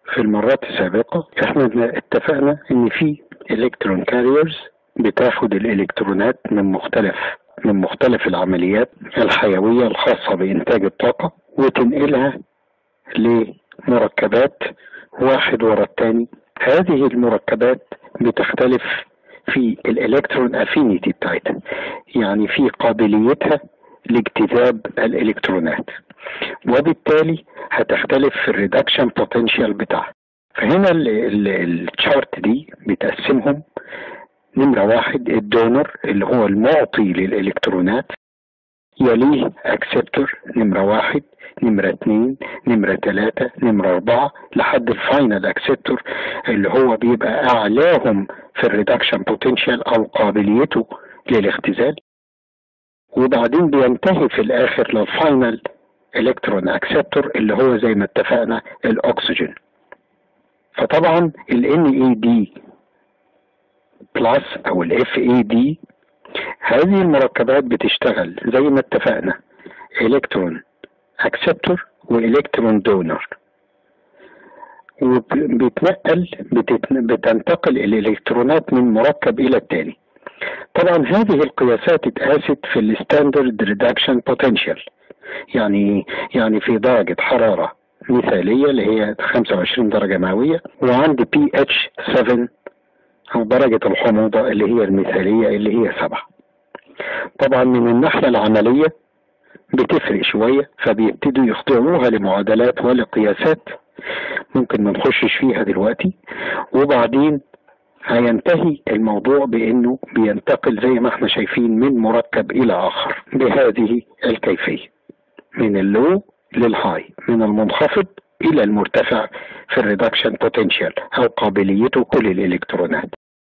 في المرات السابقة احنا اتفقنا ان في الكترون كاريرز بتاخد الالكترونات من مختلف من مختلف العمليات الحيوية الخاصة بإنتاج الطاقة وتنقلها لمركبات واحد ورا الثاني هذه المركبات بتختلف في الالكترون افينيتي بتاعتها يعني في قابليتها لاجتذاب الالكترونات وبالتالي هتختلف في الريدكشن بوتنشال بتاعها فهنا التشارت دي بتقسمهم نمرة واحد الدونر اللي هو المعطي للإلكترونات يليه اكسبتور نمرة واحد نمرة اتنين نمرة تلاتة نمرة أربعة لحد الفاينل اكسبتور اللي هو بيبقى أعلاهم في الريدكشن بوتنشال أو قابليته للاختزال وبعدين بينتهي في الآخر للفاينل الكترون اكسبتور اللي هو زي ما اتفقنا الأكسجين فطبعا ال NAD بلس أو ال FAD هذه المركبات بتشتغل زي ما اتفقنا الكترون اكسبتور والكترون دونر وبتنقل بتنتقل الالكترونات من مركب الى التاني طبعا هذه القياسات اتقاست في الستاندرد ريدكشن بوتنشال يعني يعني في درجة حرارة مثالية اللي هي 25 درجة مئوية وعندي بي اتش 7 أو درجة الحموضة اللي هي المثالية اللي هي 7 طبعا من الناحية العملية بتفرق شوية فبيبتدوا يخضعوها لمعادلات ولقياسات ممكن ما نخشش فيها دلوقتي وبعدين هينتهي الموضوع بانه بينتقل زي ما احنا شايفين من مركب الى اخر بهذه الكيفية من اللو للهاي من المنخفض الى المرتفع في الريدكشن بوتنشال او قابليته كل الالكترونات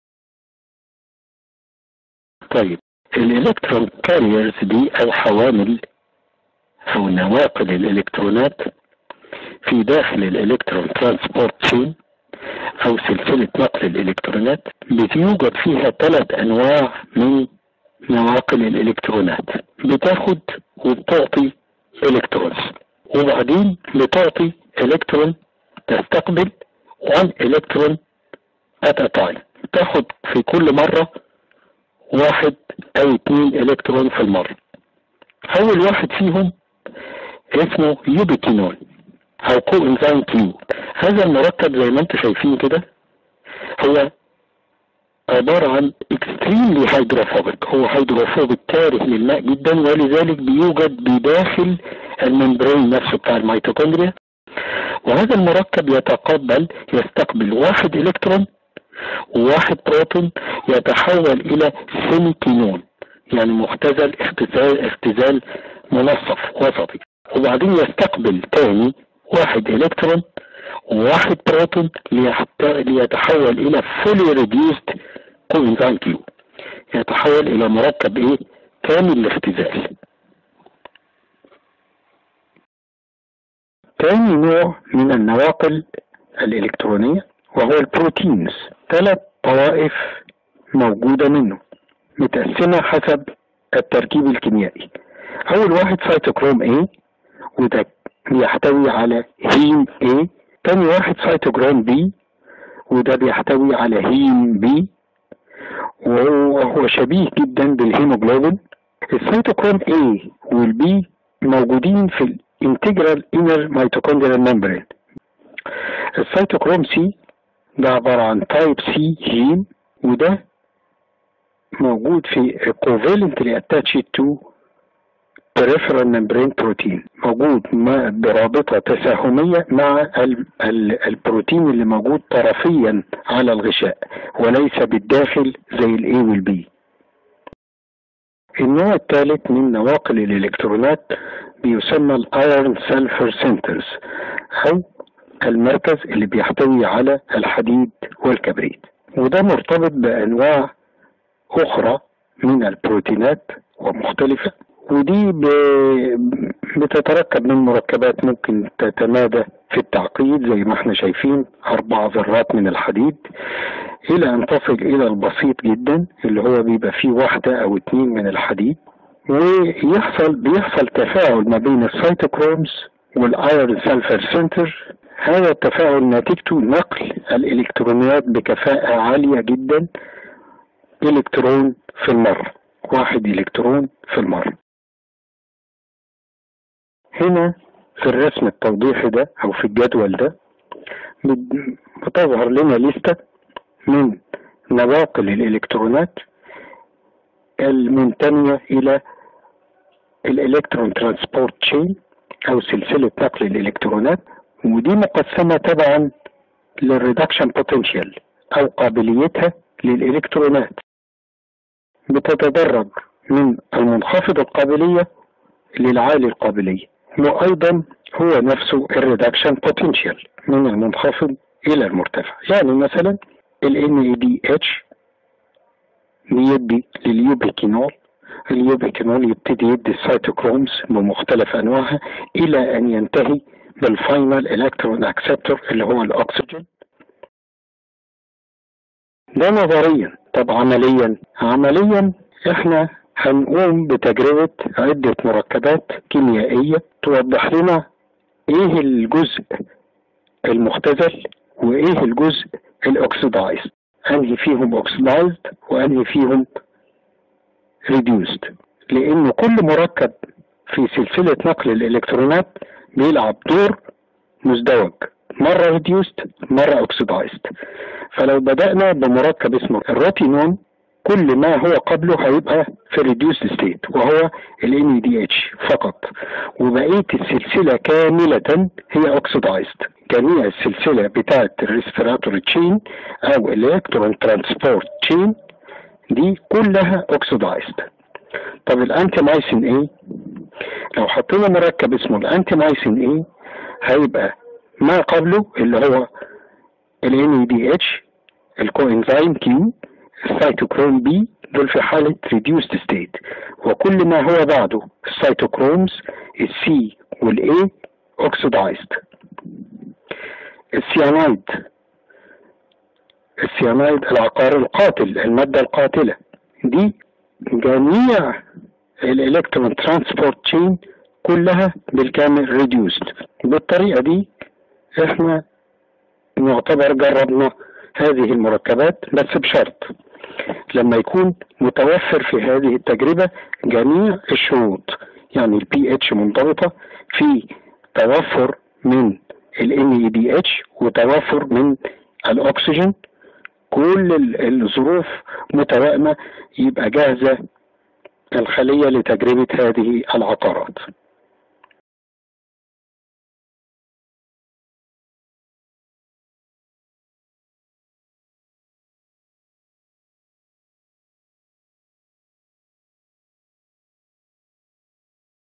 طيب الالكترون كاريرز دي او حوامل او نواقل الالكترونات في داخل الالكترون ترانسبورت تشين او سلسلة نقل الالكترونات بيوجد فيها ثلاث انواع من نواقل الالكترونات بتاخد وبتعطي الكترونز وبعدين بتعطي الكترون تستقبل 1 الكترون at a time تاخد في كل مرة واحد او اتنين الكترون في المرة اول واحد فيهم اسمه يوبيكينون او كو انزيم كيو هذا المركب زي ما انتم شايفين كده هو عبارة عن اكستريملي هيدروفوبيك هو هيدروفوبيك كاره للماء جدا ولذلك بيوجد بداخل الممبرين نفسه بتاع الميتوكوندريا وهذا المركب يتقبل يستقبل واحد الكترون وواحد بروتون يتحول الى سيميكينون يعني مختزل اختزال اختزال منصف وسطي وبعدين يستقبل تاني واحد الكترون وواحد بروتون ليتحول الى فولي ريديوست كوينزان كيو يتحول الى مركب ايه كامل الاختزال تاني نوع من النواقل الإلكترونية وهو البروتينز ثلاث طوائف موجودة منه متقسمة حسب التركيب الكيميائي أول واحد سيتوكروم A وده بيحتوي على هيم A تاني واحد سيتوكروم B وده بيحتوي على هيم B وهو شبيه جدا بالهيموجلوبين السيتوكروم A والبي موجودين في الانتجرال انر ميتوكوندريال ممبرين السيتوكروم سي ده عبارة عن تايب سي جين وده موجود في covalently attached to peripheral membrane protein موجود برابطة تساهمية مع ال ال البروتين اللي موجود طرفيا على الغشاء وليس بالداخل زي الاي والبي النوع الثالث من نواقل الالكترونات بيسمى الايرون سلفر سنترز او المركز اللي بيحتوي على الحديد والكبريت وده مرتبط بانواع اخرى من البروتينات ومختلفة ودي بتتركب من مركبات ممكن تتمادى في التعقيد زي ما احنا شايفين اربع ذرات من الحديد الى ان تصل الى البسيط جدا اللي هو بيبقى فيه واحدة او اتنين من الحديد ويحصل بيحصل تفاعل ما بين السيتوكرومز والايرون سلفر سنتر هذا التفاعل نتيجته نقل الإلكترونات بكفاءة عالية جدا إلكترون في المرة واحد إلكترون في المرة هنا في الرسم التوضيحي ده أو في الجدول ده بتظهر لنا لستة من نواقل الإلكترونات المنتمية إلى الإلكترون ترانسبورت تشين أو سلسلة نقل الإلكترونات ودي مقسمة طبعا للريدكشن بوتنشال أو قابليتها للإلكترونات بتتدرج من المنخفض القابلية للعالي القابلية وأيضا هو نفسه الريدكشن بوتنشال من المنخفض إلى المرتفع يعني مثلا ال NADH بيدي لليوبيكينول اليوبيكينول يبتدي يدي السيتوكرومز بمختلف أنواعها إلى أن ينتهي بالفاينل الكترون اكسبتور اللي هو الاكسجين ده نظريا طب عمليا عمليا احنا هنقوم بتجربة عدة مركبات كيميائية توضح لنا ايه الجزء المختزل وايه الجزء الاكسدايزد انهي فيهم اوكسدايزد وانهي فيهم ريديوست لان كل مركب في سلسلة نقل الالكترونات بيلعب دور مزدوج مرة ريديوست مرة اوكسدايزد فلو بدأنا بمركب اسمه الروتينون كل ما هو قبله هيبقى في الريديوست ستيت وهو ال NADH فقط وبقية السلسلة كاملة هي اوكسدايزد جميع السلسلة بتاعة الريسبيراتوري تشين او الالكترون ترانسبورت تشين دي كلها اوكسدايزد طب الانتي مايسين ايه لو حطينا مركب اسمه الانتي مايسين ايه هيبقى ما قبله اللي هو ال NADH الكوانزيم كيو السيتوكروم بي دول في حالة reduced state وكل ما هو بعده السيتوكرومز السي والاي oxidized السيانايد السيانايد العقار القاتل المادة القاتلة دي جميع الالكترون ترانسبورت تشين كلها بالكامل ريديوست بالطريقة دي احنا نعتبر جربنا هذه المركبات بس بشرط لما يكون متوفر في هذه التجربة جميع الشروط يعني البي اتش منضبطة في توفر من ال NADH وتوفر من الأكسجين كل الظروف متوائمة يبقى جاهزة الخلية لتجربة هذه العقارات